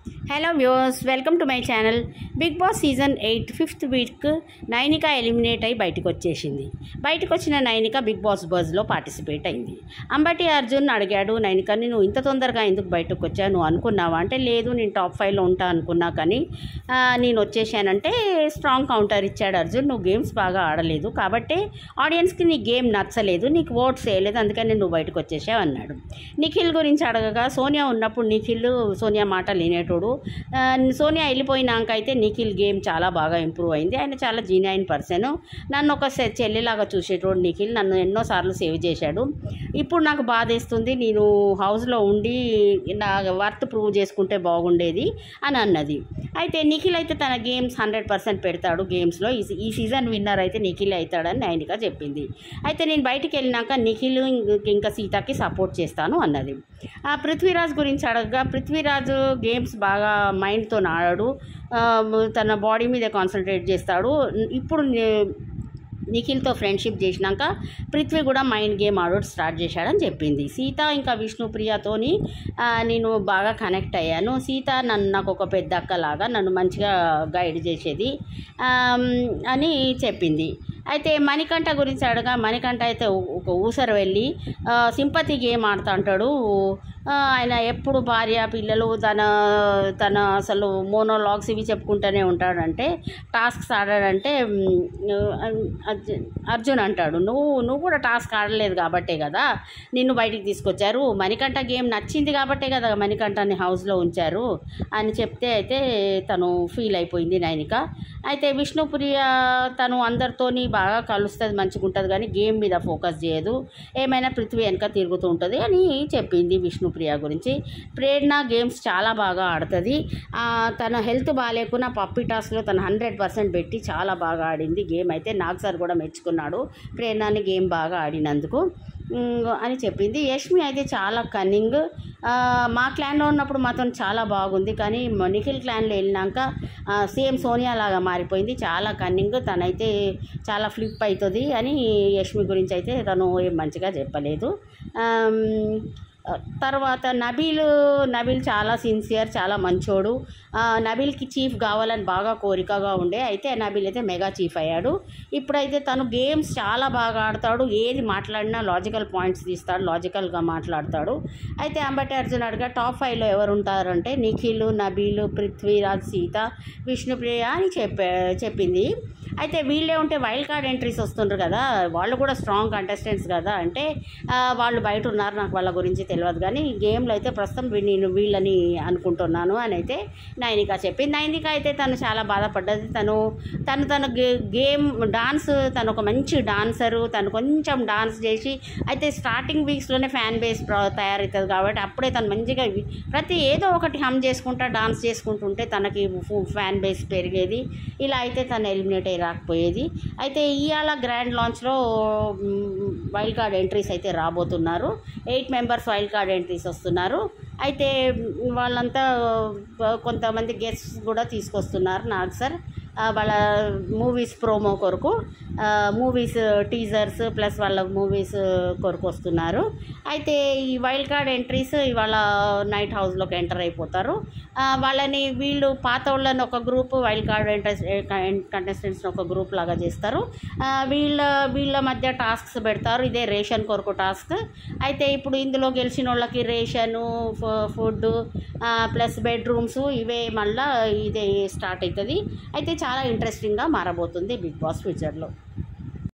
hello viewers welcome to my channel Bigg Boss season eight fifth week Nainika eliminate అయి బయటకు వచ్చేసింది బయటకు వచ్చిన నైనిక బిగ్ బాస్ బజ్లో పార్టిసిపేట్ అయింది అంబటి అర్జున్ అడిగాడు నైనికని నువ్వు ఇంత తొందరగా ఎందుకు బయటకు వచ్చా నువ్వు అనుకున్నావా అంటే లేదు నేను టాప్ ఫైవ్లో ఉంటా అనుకున్నా కానీ ఆ, నేను వచ్చేసానంటే స్ట్రాంగ్ కౌంటర్ ఇచ్చాడు అర్జున్ నువ్వు గేమ్స్ బాగా ఆడలేదు కాబట్టి ఆడియన్స్కి నీ గేమ్ నచ్చలేదు నీకు ఓట్స్ వేయలేదు అందుకని నువ్వు బయటకు వచ్చేసావు అన్నాడు నిఖిల్ గురించి అడగగా సోనియా ఉన్నప్పుడు నిఖిల్ సోనియా మాట లేనేటోడు ఆ, సోనియా వెళ్ళిపోయినాక అయితే నిఖిల్ గేమ్ చాలా బాగా ఇంప్రూవ్ అయింది ఆయన చాలా జీనైన్ పర్సన్ నన్ను ఒక సె- చెల్లిలాగా చూసేటోడు నిఖిల్ నన్ను ఎన్నోసార్లు సేవ్ చేశాడు ఇప్పుడు నాకు బాధేస్తుంది నేను హౌస్లో ఉండి నా వర్త్ ప్రూవ్ చేసుకుంటే బాగుండేది అని అన్నది అయితే నిఖిల్ అయితే తన గేమ్స్ హండ్రెడ్ పర్సెంట్ పెడతాడు గేమ్స్లో ఈ సీ- ఈ సీజన్ విన్నర్ అయితే నిఖిల్ అవుతాడని నైనిక చెప్పింది అయితే నేను బయటికి వెళ్ళినాక నిఖిల్ ఇంక- ఇంకా సీతకి సపోర్ట్ చేస్తాను అన్నది ఆ పృథ్వీరాజ్ గురించి అడగగా పృథ్వీరాజ్ గేమ్స్ బాగా మైండ్తో ఆడాడు ఆ, తన బాడీ మీద కాన్సన్ట్రేట్ చేస్తాడు ఇప్పుడు నే- నిఖిల్తో ఫ్రెండ్షిప్ చేసినాక పృథ్వీ కూడా మైండ్ గేమ్ ఆడోడు స్టార్ట్ చేశాడని చెప్పింది సీత ఇంకా విష్ణుప్రియతోని ఆ, నేను బాగా కనెక్ట్ అయ్యాను సీత నన్ను నాకు ఒక పెద్ద అక్కలాగా నన్ను మంచిగా గైడ్ చేసేది ఆమ్, అని చెప్పింది అయితే మణికంఠ గురించి అడగా మణికంఠ అయితే ఒ- ఒక ఊసరు వెళ్ళి సింపతి గేమ్ ఆడుతూ అంటాడు ఆ, ఆయన ఎప్పుడు భార్య పిల్లలు తన తన అసలు మోనోలాగ్స్ ఇవి చెప్పుకుంటూనే ఉంటాడంటే టాస్క్స్ ఆడాడంటే మ్, అర్జున్ అర్జున్ అంటాడు నువ్వు నువ్వు కూడా టాస్క్ ఆడలేదు కాబట్టే కదా నిన్ను బయటికి తీసుకొచ్చారు మణికంఠ గేమ్ నచ్చింది కాబట్టే కదా మణికంఠని హౌస్లో ఉంచారు అని చెప్తే అయితే తను ఫీల్ అయిపోయింది నైనిక అయితే విష్ణుప్రియ తను అందరితోని బాగా కలుస్తుంది మంచిగా ఉంటుంది కానీ గేమ్ మీద ఫోకస్ చేయదు ఏమైనా పృథ్వీ వెనక తిరుగుతూ ఉంటుంది అని చెప్పింది విష్ణుప్రియ గురించి ప్రేరణ గేమ్స్ చాలా బాగా ఆడుతుంది ఆ, తన హెల్త్ బాగాలేకున్నా పప్పి టాస్క్లో తను హండ్రెడ్ పర్సెంట్ పెట్టి చాలా బాగా ఆడింది గేమ్ అయితే నాగ్ సార్ కూడా మెచ్చుకున్నాడు ప్రేరణని గేమ్ బాగా ఆడినందుకు ఉమ్, అని చెప్పింది యష్మి అయితే చాలా కన్నింగ్ మా క్లాన్లో ఉన్నప్పుడు మాత్రం చాలా బాగుంది కానీ మ- నిఖిల్ క్లాన్లో వెళ్ళినాక సేమ్ సోనియా లాగా మారిపోయింది చాలా కన్నింగ్ తనైతే చాలా ఫ్లిప్ అవుతుంది అని యష్మి గురించి అయితే తను ఏం మంచిగా చెప్పలేదు ఆమ్, తర్వాత నబీల్ నబీల్ చాలా సిన్సియర్ చాలా మంచోడు ఆ, నబీల్కి చీఫ్ కావాలని బాగా కోరికగా ఉండే అయితే నబీల్ అయితే మెగా చీఫ్ అయ్యాడు ఇప్పుడైతే తను గేమ్స్ చాలా బాగా ఆడతాడు ఏది మాట్లాడినా లాజికల్ పాయింట్స్ తీస్తాడు లాజికల్గా మాట్లాడతాడు అయితే అంబటి అర్జున్ అడగా టాప్ ఫైవ్లో ఎవరు ఉంటారంటే నిఖిల్ నబీల్ పృథ్వీరాజ్ సీత విష్ణుప్రియ అని చెప్పే చెప్పింది అయితే వీళ్ళే ఉంటే వైల్డ్ కార్డ్ ఎంట్రీస్ వస్తుండ్రు కదా వాళ్ళు కూడా స్ట్రాంగ్ కంటెస్టెంట్స్ కదా అంటే ఆ, వాళ్ళు బయట ఉన్నారు నాకు వాళ్ళ గురించి తెలియదు కానీ గేమ్లో అయితే ప్రస్తుతం వీ- నేను వీళ్ళని అనుకుంటున్నాను అని అయితే నైనిక చెప్పింది నైనిక అయితే తను చాలా బాధపడ్డది తను తను తన గే- గేమ్ డాన్స్ తను ఒక మంచి డాన్సరు తను కొంచెం డాన్స్ చేసి అయితే స్టార్టింగ్ వీక్స్లోనే ఫ్యాన్ బేస్ తయారవుతుంది కాబట్టి అప్పుడే తను మంచిగా వి- ప్రతి ఏదో ఒకటి హమ్ చేసుకుంటా డాన్స్ చేసుకుంటుంటే తనకి ఫు- ఫ్యాన్ బేస్ పెరిగేది ఇలా అయితే తను ఎలిమినేట్ అయ్యి రాకపోయేది అయితే ఇవాళ గ్రాండ్ లాంచ్లో మ్, వైల్డ్ కార్డ్ ఎంట్రీస్ అయితే రాబోతున్నారు eight members wild card entries వస్తున్నారు అయితే మ్, వాళ్ళంతా ఆ, కొంతమంది గెస్ట్స్ కూడా తీసుకొస్తున్నారు నాగ్ సార్ ఆ, వాళ్ళ మూవీస్ ప్రోమో కొరకు మూవీస్ టీజర్స్ ప్లస్ వాళ్ళ మూవీస్ కొరకు వస్తున్నారు అయితే ఈ వైల్డ్ కార్డ్ ఎంట్రీస్ ఇవాళ నైట్ హౌస్లోకి ఎంటర్ అయిపోతారు ఆ, వాళ్ళని వీళ్ళు పాత వాళ్ళని ఒక గ్రూప్ వైల్డ్ కార్డ్ ఎంట్రెస్ కంటెస్టెంట్స్ని ఒక గ్రూప్ లాగా చేస్తారు ఆ, వీళ్ళ వీళ్ళ మధ్య టాస్క్స్ పెడతారు ఇదే రేషన్ కొరకు టాస్క్ అయితే ఇప్పుడు ఇందులో గెలిచిన వాళ్ళకి రేషను ఫుడ్ ప్లస్ బెడ్రూమ్స్ ఇవే మళ్ళీ ఇదే స్టార్ట్ అవుతుంది అయితే చాలా ఇంట్రెస్టింగ్గా మారబోతుంది బిగ్ బాస్ ఫ్యూచర్లో